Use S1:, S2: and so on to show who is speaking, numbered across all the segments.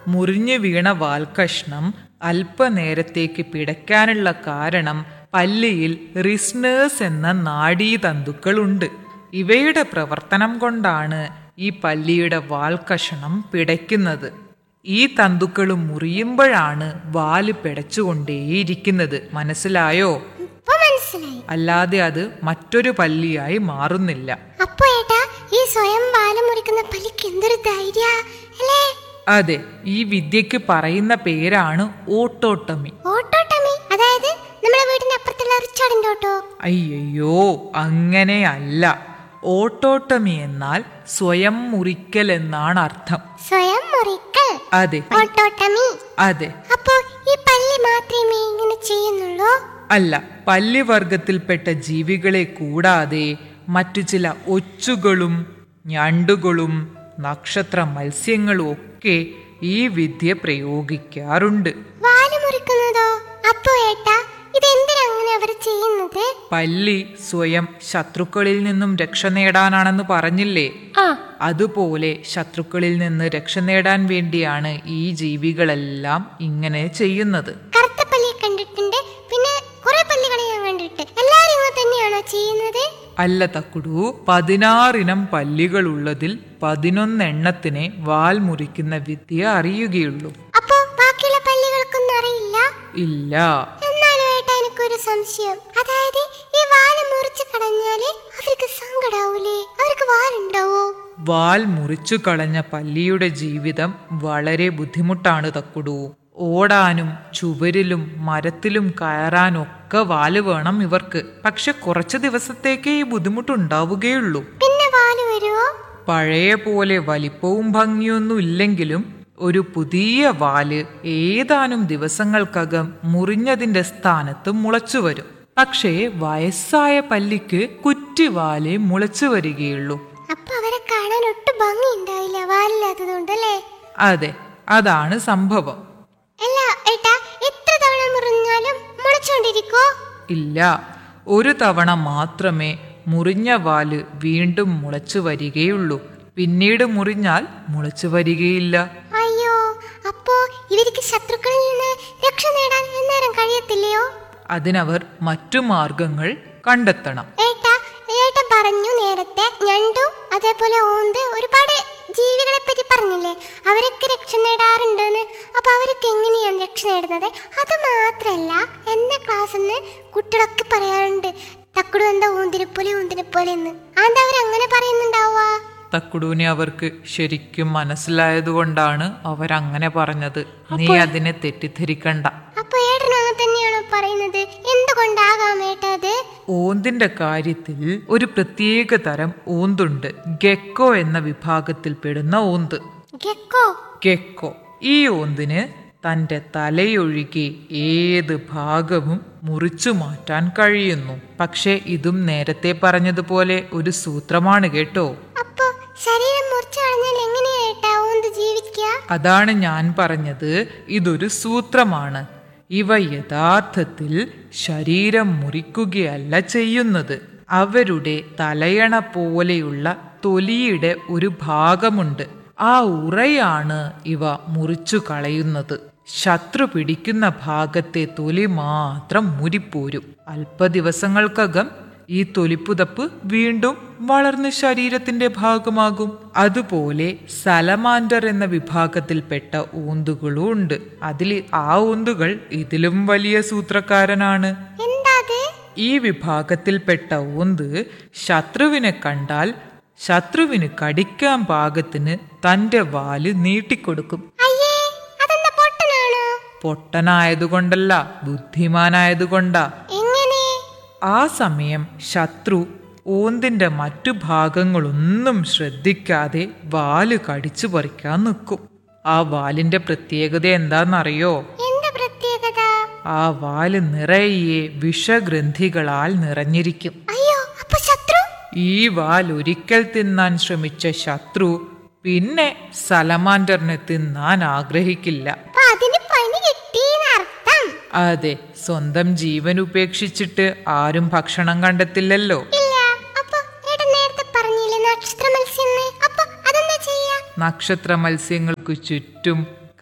S1: മുറിഞ്ഞു വീണ വാൽക്കഷ്ണം അല്പനേരത്തേക്ക് പിടയ്ക്കാനുള്ള കാരണം പല്ലിയിൽ റിസ്നേഴ്സ് എന്ന നാഡീതന്തുക്കളുണ്ട് ഇവയുടെ പ്രവർത്തനം കൊണ്ടാണ് ഈ പല്ലിയുടെ വാൽക്കഷണം പിടയ്ക്കുന്നത് ഈ തന്തുക്കൾ മുറിയുമ്പോഴാണ് വാല് പിടച്ചുകൊണ്ടേയിരിക്കുന്നത് മനസ്സിലായോ
S2: ഇപ്പൊ മനസ്സിലായി
S1: അല്ലാതെ അത് മറ്റൊരു പല്ലിയായി മാറുന്നില്ല
S2: അപ്പൊ ഏട്ടാ ഈ സ്വയം വാല് മുറിക്കുന്ന പല്ലിക്ക് എന്തൊരു ധൈര്യ അല്ലേ
S1: അതെ ഈ വിദ്യക്ക് പറയുന്ന പേരാണ് ഓട്ടോട്ടമി
S2: ഓട്ടോട്ടമി അതായത് നമ്മുടെ വീടിന്റെ അപ്പുറത്തുള്ള റിച്ചാർഡിന്റെ ഓട്ടോ
S1: അയ്യോ അങ്ങനെയല്ല ഓട്ടോട്ടമി എന്നാൽ സ്വയം മുറിക്കൽ എന്നാണ് അർത്ഥം
S2: സ്വയം മുറിക്കൽ
S1: അതെ
S2: ഓട്ടോട്ടമി
S1: അതെ
S2: അപ്പോ ഈ പല്ലി മാത്രമേ ഇങ്ങനെ ചെയ്യുന്നുള്ളൂ
S1: അല്ല പല്ലിവർഗത്തിൽപ്പെട്ട ജീവികളെ കൂടാതെ മറ്റു ചില ഒച്ചുകളും ഞണ്ടുകളും നക്ഷത്ര മത്സ്യങ്ങളും ഒക്കെ ഈ വിദ്യ പ്രയോഗിക്കാറുണ്ട്
S2: വാല് മുറിക്കുന്നതോ അപ്പോ ഏട്ടാ ഇതെന്തിനാ അങ്ങനെ അവർ ചെയ്യുന്നത്
S1: പല്ലി സ്വയം ശത്രുക്കളിൽ നിന്നും രക്ഷ നേടാനാണെന്ന് പറഞ്ഞില്ലേ
S2: ആ
S1: അതുപോലെ ശത്രുക്കളിൽ നിന്ന് രക്ഷ നേടാൻ വേണ്ടിയാണ് ഈ ജീവികളെല്ലാം ഇങ്ങനെ ചെയ്യുന്നത്
S2: കറുത്ത പല്ലിയെ കണ്ടിട്ടുണ്ട് പിന്നെ കുറെ പല്ലികളെ ഞാൻ കണ്ടിട്ട് എല്ലാരും ഇങ്ങനെ തന്നെയാണോ ചെയ്യുന്നത്
S1: അല്ല തക്കുടു പതിനാറിനം പല്ലികളുള്ളതിൽ പതിനൊന്നെണ്ണത്തിനെ വാൽ മുറിക്കുന്ന വിദ്യ അറിയുകയുള്ളൂ
S2: അപ്പോ ബാക്കിയുള്ള പല്ലികൾക്കൊന്നും അറിയില്ല
S1: ഇല്ല
S2: എന്നാലും ഏട്ടാ എനിക്കൊരു സംശയം അതായത് ഈ വാല് മുറിച്ച് കളഞ്ഞാല് അവർക്ക് സങ്കടാവൂലേ അവർക്ക് വാലുണ്ടാവോ
S1: വാൽ മുറിച്ചു കളഞ്ഞ പല്ലിയുടെ ജീവിതം വളരെ ബുദ്ധിമുട്ടാണ് തക്കുടു ഓടാനും ചുവരിലും മരത്തിലും കയറാനൊക്കെ വാല് വേണം ഇവർക്ക് പക്ഷെ കുറച്ച് ദിവസത്തേക്കേ ഈ ബുദ്ധിമുട്ടുണ്ടാവുകയുള്ളൂ
S2: പിന്നെ വാല് വരുവോ
S1: പഴയ പോലെ വലിപ്പവും ഭംഗിയൊന്നും ഇല്ലെങ്കിലും ഒരു പുതിയ വാല് ഏതാനും ദിവസങ്ങൾക്കകം മുറിഞ്ഞതിന്റെ സ്ഥാനത്ത് മുളച്ചു വരും പക്ഷേ വയസ്സായ പല്ലിക്ക് കുറ്റിവാലേ മുളച്ചു വരികയുള്ളൂ
S2: അപ്പൊ അവരെ കാണാൻ ഒട്ടും ഭംഗി ഉണ്ടാവില്ല വാലില്ലാത്തതുകൊണ്ടല്ലേ
S1: അതെ അതാണ് സംഭവം
S2: അല്ല ഏട്ടാ എത്ര തവണ മുറിഞ്ഞാലും മുളച്ചോണ്ടിരിക്കോ
S1: ഇല്ല ഒരു തവണ മാത്രമേ മുറിഞ്ഞ വാല് വീണ്ടും മുളച്ചു വരികയുള്ളൂ പിന്നീട് മുറിഞ്ഞാൽ മുളച്ചു വരികയില്ല
S2: അയ്യോ അപ്പോ ഇവർക്ക് ശത്രുക്കളിൽ നിന്ന് രക്ഷ നേടാൻ എന്നേരം കഴിയത്തില്ലയോ
S1: അതിനവർ മറ്റു മാർഗങ്ങൾ കണ്ടെത്തണം
S2: ഏട്ടാ ഏട്ടൻ പറഞ്ഞു നേരത്തെ ഞണ്ടു അതേപോലെ ഓന്ത് ഒരുപാട് ജീവികളെ പറ്റി പറഞ്ഞില്ലേ അവരൊക്കെ രക്ഷ നേടാറുണ്ടെന്ന് അപ്പൊ അവരൊക്കെ എങ്ങനെയാണ് രക്ഷ നേടുന്നത് അത് മാത്രല്ല എന്റെ ക്ലാസ്സിൽ നിന്ന് കുട്ടികളൊക്കെ പറയാറുണ്ട് തക്കുടു എന്താ ഊന്തിനെ പോലെ ഊന്തിനെ പോലെ എന്ന് അതെന്താ അവരങ്ങനെ പറയുന്നുണ്ടാവുക
S1: തക്കുടൂനെ അവർക്ക് ശരിക്കും മനസ്സിലായതുകൊണ്ടാണ് അവരങ്ങനെ പറഞ്ഞത് നീ അതിനെ തെറ്റിദ്ധരിക്കണ്ട
S2: അപ്പൊ ഏട്ടനും അങ്ങനെ തന്നെയാണോ പറയുന്നത് എന്തുകൊണ്ടാകാം ഏട്ടത്
S1: ഓന്തിന്റെ കാര്യത്തിൽ ഒരു പ്രത്യേക തരം ഓന്തുണ്ട് ഗെക്കോ എന്ന വിഭാഗത്തിൽപ്പെടുന്ന ഓന്ത്
S2: ഗെക്കോ
S1: ഗെക്കോ ഈ ഓന്തിന് തന്റെ തലയൊഴികെ ഏത് ഭാഗവും മുറിച്ചു മാറ്റാൻ കഴിയുന്നു പക്ഷേ ഇതും നേരത്തെ പറഞ്ഞതുപോലെ ഒരു സൂത്രമാണ് കേട്ടോ
S2: അപ്പൊ ശരീരം മുറിച്ചു കളഞ്ഞാൽ എങ്ങനെയാ ഏട്ടാ ഓന്ത് ജീവിക്കുക
S1: അതാണ് ഞാൻ പറഞ്ഞത് ഇതൊരു സൂത്രമാണ് ഇവ യഥാർത്ഥത്തിൽ ശരീരം മുറിക്കുകയല്ല ചെയ്യുന്നത് അവരുടെ തലയണ പോലെയുള്ള തൊലിയുടെ ഒരു ഭാഗമുണ്ട് ആ ഉറയാണ് ഇവ മുറിച്ചു കളയുന്നത് ശത്രു പിടിക്കുന്ന ഭാഗത്തെ തൊലി മാത്രം മുരിപ്പോരും അല്പദിവസങ്ങൾക്കകം ഈ തൊലിപ്പുതപ്പ് വീണ്ടും വളർന്ന് ശരീരത്തിന്റെ ഭാഗമാകും അതുപോലെ സലമാൻഡർ എന്ന വിഭാഗത്തിൽപ്പെട്ട ഊന്തുകളും ഉണ്ട് അതിൽ ആ ഊന്തുകൾ ഇതിലും വലിയ സൂത്രക്കാരനാണ്
S2: എന്താ അത്
S1: ഈ വിഭാഗത്തിൽപ്പെട്ട ഊന്ത് ശത്രുവിനെ കണ്ടാൽ ശത്രുവിന് കടിക്കാൻ പാകത്തിന് തന്റെ വാല് നീട്ടിക്കൊടുക്കും
S2: അയ്യേ അതെന്താ പൊട്ടനാണോ
S1: പൊട്ടനായതുകൊണ്ടല്ല ബുദ്ധിമാനായതുകൊണ്ടാ
S2: എങ്ങനെ
S1: ആ സമയം ശത്രു ഓന്തിന്റെ മറ്റു ഭാഗങ്ങളൊന്നും ശ്രദ്ധിക്കാതെ വാല് കടിച്ചു പറിക്കാൻ നിൽക്കും ആ വാലിന്റെ പ്രത്യേകത എന്താണെന്നറിയോ
S2: എന്താ പ്രത്യേകത
S1: ആ വാല് നിറയെ വിഷഗ്രന്ഥികളാൽ നിറഞ്ഞിരിക്കും
S2: അയ്യോ അപ്പൊ ശത്രു
S1: ഈ വാൽ ഒരിക്കൽ തിന്നാൻ ശ്രമിച്ച ശത്രു പിന്നെ സലമാൻഡറിനെ തിന്നാൻ ആഗ്രഹിക്കില്ല
S2: അപ്പൊ അതിന് പണി കിട്ടിയെന്നർത്ഥം
S1: അതെ സ്വന്തം ജീവൻ ഉപേക്ഷിച്ചിട്ട് ആരും ഭക്ഷണം കണ്ടെത്തില്ലല്ലോ
S2: ഇല്ല അപ്പൊ ഏട്ടൻ നേരത്തെ പറഞ്ഞില്ലേ നക്ഷത്ര മത്സ്യം അപ്പൊ അതെന്താ ചെയ്യാ
S1: നക്ഷത്ര മത്സ്യങ്ങൾക്ക് ചുറ്റും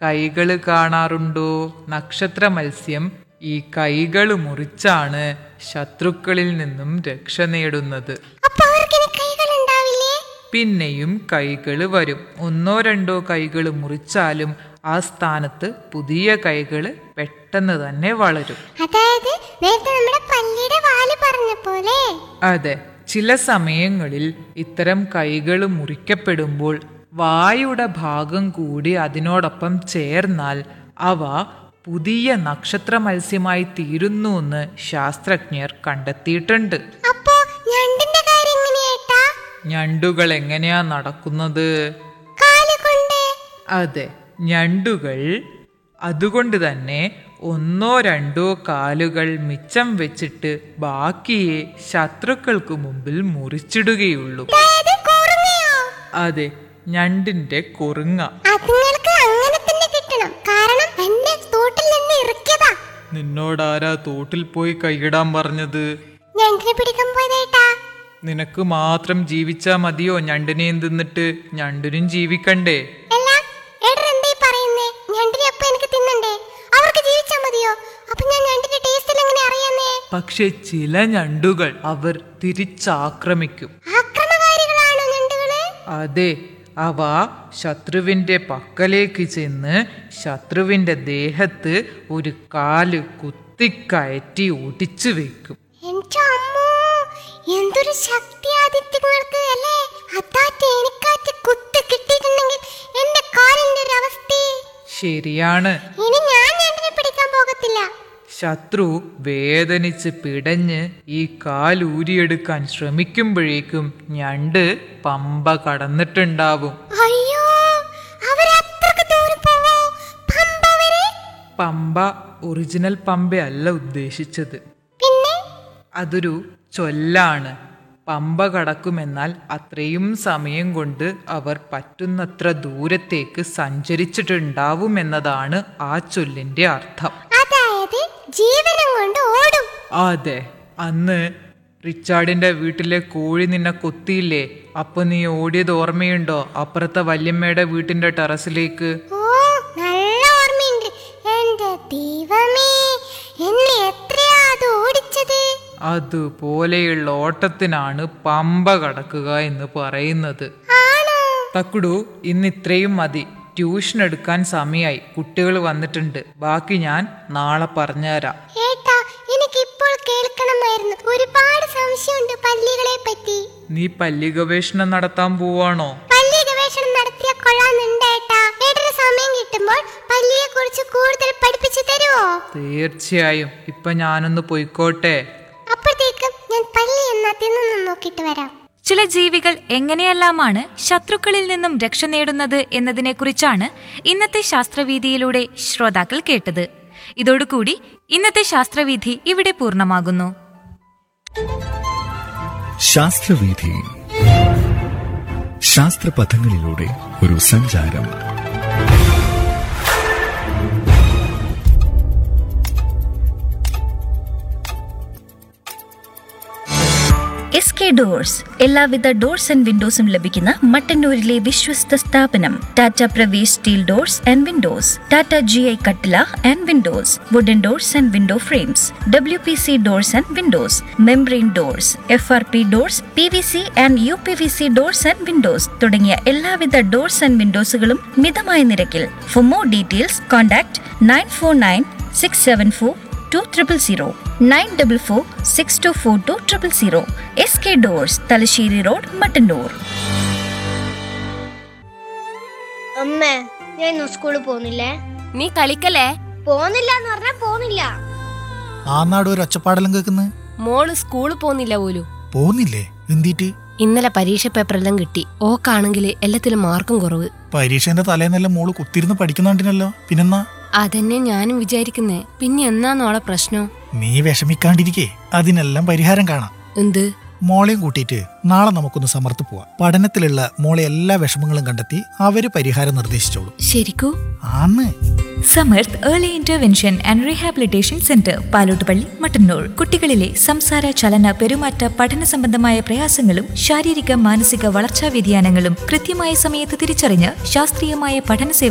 S1: കൈകൾ കാണാറുണ്ടോ നക്ഷത്ര മത്സ്യം ഈ കൈകൾ മുറിച്ചാണ് ശത്രുക്കളിൽ നിന്നും രക്ഷ നേടുന്നത്
S2: അപ്പൊ അവർക്കിനി കൈകൾ ഉണ്ടാവില്ലേ
S1: പിന്നെയും കൈകൾ വരും ഒന്നോ രണ്ടോ കൈകൾ മുറിച്ചാലും ആ സ്ഥാനത്ത് പുതിയ കൈകൾ പെട്ടെന്ന് തന്നെ വളരും
S2: അതായത് നേരത്തെ നമ്മുടെ പല്ലിയുടെ വാല് പറഞ്ഞ പോലെ
S1: അതെ ചില സമയങ്ങളിൽ ഇത്തരം കൈകൾ മുറിക്കപ്പെടുമ്പോൾ വായുടെ ഭാഗം കൂടി അതിനോടൊപ്പം ചേർന്നാൽ അവ പുതിയ നക്ഷത്ര മത്സ്യമായി തീരുന്നു എന്ന് ശാസ്ത്രജ്ഞർ കണ്ടെത്തിയിട്ടുണ്ട്
S2: അപ്പോ ഞണ്ടിന്റെ കാര്യം എങ്ങനെയേട്ടാ
S1: ഞണ്ടുകൾ എങ്ങനെയാ നടക്കുന്നത്
S2: കാല് കൊണ്ട്
S1: അതെ ഞണ്ടുകൾ അതുകൊണ്ട് തന്നെ ഒന്നോ രണ്ടോ കാലുകൾ മിച്ചം വെച്ചിട്ട് ബാക്കിയെ ശത്രുക്കൾക്ക് മുമ്പിൽ മുറിച്ചിടുകയുള്ളൂ
S2: അതായത് കുറുങ്ങയോ
S1: അതെ ഞണ്ടിന്റെ കുറുങ്ങ
S2: അതുങ്ങൾക്ക് അങ്ങനെ തന്നെ കിട്ടണം കാരണം എന്നെ തോട്ടിൽ നിന്ന് ഇറക്കിയതാ
S1: നിന്നോടാരാ തോട്ടിൽ പോയി കൈയിടാൻ പറഞ്ഞത്
S2: ഞണ്ടിനെ പിടിക്കാൻ പോയതേട്ടാ
S1: നിനക്ക് മാത്രം ജീവിച്ചാ മതിയോ ഞണ്ടിനെയും തിന്നിട്ട് ഞണ്ടിനും ജീവിക്കണ്ടേ
S2: അല്ല ഏട്ടൻ എന്തായി പറയുന്നേ ഞണ്ടിനെ അപ്പൊ എനിക്ക് തിന്നണ്ടേ അവർക്ക് ജീവിച്ചാ മതിയോ അപ്പൊ ഞാൻ ഞണ്ടിന്റെ ടേസ്റ്റ് എങ്ങനെ അറിയാന്നേ
S1: പക്ഷെ ചില ഞണ്ടുകൾ അവർ തിരിച്ചാക്രമിക്കും
S2: ആക്രമകാരികളാണോ ഞണ്ടുകള്
S1: അതെ അവ ശത്രുവിന്റെ പക്കലേക്ക് ചെന്ന് ശത്രുവിന്റെ ദേഹത്ത് ഒരു കാല് കുത്തിക്കയറ്റി ഒടിച്ചു വെക്കും
S2: എന്റെ അമ്മോ എന്തൊരു ശക്തി ആദിത്യങ്ങൾക്ക് അല്ലേ അതാ തേനിക്കാറ്റ് കുത്ത് കിട്ടിയിട്ടുണ്ടെങ്കിൽ എന്റെ കാലിന്റെ ഒരു അവസ്ഥ
S1: ശരിയാണ്
S2: ഇനി ഞാൻ ഞണ്ടിനെ പിടിക്കാൻ പോകത്തില്ല
S1: ശത്രു വേദനിച്ച് പിടഞ്ഞ് ഈ കാലൂരിയെടുക്കാൻ ശ്രമിക്കുമ്പോഴേക്കും ഞണ്ട് പമ്പ കടന്നിട്ടുണ്ടാവും
S2: അയ്യോ അവരത്രക്ക് ദൂരം പോവോ പമ്പ വരെ
S1: പമ്പ ഒറിജിനൽ പമ്പയല്ല ഉദ്ദേശിച്ചത്
S2: പിന്നെ
S1: അതൊരു ചൊല്ലാണ് പമ്പ കടക്കുമെന്നാൽ അത്രയും സമയം കൊണ്ട് അവർ പറ്റുന്നത്ര ദൂരത്തേക്ക് സഞ്ചരിച്ചിട്ടുണ്ടാവുമെന്നതാണ് ആ ചൊല്ലിന്റെ അർത്ഥം
S2: അതായത് ജീവനം കൊണ്ട് ഓടും
S1: അതെ അന്ന് റിച്ചാർഡിന്റെ വീട്ടിലെ കോഴി നിന്നെ കൊത്തിയില്ലേ അപ്പൊ നീ ഓടിയത് ഓർമ്മയുണ്ടോ അപ്പുറത്തെ വല്യമ്മയുടെ വീട്ടിന്റെ ടെറസിലേക്ക്
S2: ഓ നല്ല ഓർമ്മയുണ്ട് എന്റെ ദൈവമേ എന്നെ എത്രയാ അത് ഓടിച്ചത്
S1: അതുപോലെയുള്ള ഓട്ടത്തിനാണ് പമ്പ കടക്കുക എന്ന് പറയുന്നത്
S2: ആണോ
S1: തക്കുടു ഇന്ന് ഇത്രയും മതി ട്യൂഷൻ എടുക്കാൻ സമയായി കുട്ടികൾ വന്നിട്ടുണ്ട് ബാക്കി ഞാൻ നാളെ പറഞ്ഞുതരാം
S2: ഏട്ടാ എനിക്ക് ഇപ്പോൾ കേൾക്കണമായിരുന്നു ഒരുപാട് സംശയമുണ്ട് പല്ലികളെ പറ്റി
S1: നീ പല്ലി ഗവേഷണം നടത്താൻ പോവാണോ
S2: പല്ലി ഗവേഷണം നടത്തിയ കൊള്ളാന്നുണ്ട് ഏട്ടാ ഏട്ടന് സമയം കിട്ടുമ്പോൾ പല്ലിയെ കുറിച്ച് കൂടുതൽ പഠിപ്പിച്ചു തരുമോ
S1: തീർച്ചയായും ഇപ്പൊ ഞാനൊന്ന് പൊയ്ക്കോട്ടെ
S2: അപ്പോഴത്തേക്കും ഞാൻ പല്ലി എന്നാ തിന്നു നോക്കിയിട്ട് വരാം
S3: ചില ജീവികൾ എങ്ങനെയെല്ലാമാണ് ശത്രുക്കളിൽ നിന്നും രക്ഷ നേടുന്നത് എന്നതിനെക്കുറിച്ചാണ് ഇന്നത്തെ ശാസ്ത്രവീതിയിലൂടെ ശ്രോതാക്കൾ കേട്ടത് ഇതോടുകൂടി ഇന്നത്തെ ശാസ്ത്രവീഥി ഇവിടെ പൂർണ്ണമാകുന്നു
S4: ശാസ്ത്രവീഥി ശാസ്ത്രപഥങ്ങളിലൂടെ ഒരു സഞ്ചാരം
S5: എസ് കെ ഡോഴ്സ് എല്ലാവിധ ഡോർസ് ആൻഡ് വിൻഡോസും ലഭിക്കുന്ന മട്ടന്നൂരിലെ വിശ്വസ്ത സ്ഥാപനം Tata Pravesh steel doors and windows Tata G I കട്ടില and windows wooden doors and window frames W P C doors and windows membrane doors F R P doors P V C and U P V C doors and windows തുടങ്ങിയ എല്ലാവിധ doors and വിൻഡോസുകളും മിതമായ നിരക്കിൽ for more details contact nine four nine six seven four two triple zero nine double four six two four two triple zero S K doors Thalassery road Mattannur
S6: അമ്മേ ഞാൻ ഇന്ന് സ്കൂളിൽ പോകുന്നില്ലേ
S3: നീ കളിക്കല്ലേ
S6: പോകുന്നില്ല എന്ന് പറഞ്ഞാ പോകുന്നില്ല
S7: ആ നാട് ഒരു ഒച്ചപ്പാടെല്ലാം കേൾക്കുന്നത്
S8: മോള് സ്കൂളിൽ പോന്നില്ല പോലും
S7: പോകുന്നില്ലേ എന്തിട്ട്
S8: ഇന്നലെ പരീക്ഷ പേപ്പറെല്ലാം കിട്ടി ഓക്കാണെങ്കിൽ എല്ലാത്തിലും മാർക്കും കുറവ്
S7: പരീക്ഷേന്റെ തലേന്നെല്ലാം മോള് കുത്തിരുന്ന് പഠിക്കുന്നുണ്ടിനല്ലോ പിന്നെന്നാ
S8: അതന്നെ ഞാനും വിചാരിക്കുന്നേ പിന്നെ എന്നാന്നോളെ പ്രശ്നം
S7: നീ വിഷമിക്കാണ്ടിരിക്കേ അതിനെല്ലാം പരിഹാരം കാണാം
S8: എന്ത്
S7: മോളെയും കൂട്ടിയിട്ട് നാളെ നമുക്കൊന്ന് സമർത്ത് പോവാം പഠനത്തിലുള്ള മോളെ എല്ലാ വിഷമങ്ങളും കണ്ടെത്തി അവര് പരിഹാരം നിർദ്ദേശിച്ചോളൂ
S8: ശരിക്കൂ
S7: ആന്ന്
S3: Samarth early intervention and rehabilitation centre Palottupally Mattannur കുട്ടികളിലെ സംസാര ചലന പെരുമാറ്റ പഠന സംബന്ധമായ പ്രയാസങ്ങളും ശാരീരിക മാനസിക വളർച്ചാ വ്യതിയാനങ്ങളും കൃത്യമായ സമയത്ത് തിരിച്ചറിഞ്ഞ് ശാസ്ത്രീയമായ പഠന സേവനം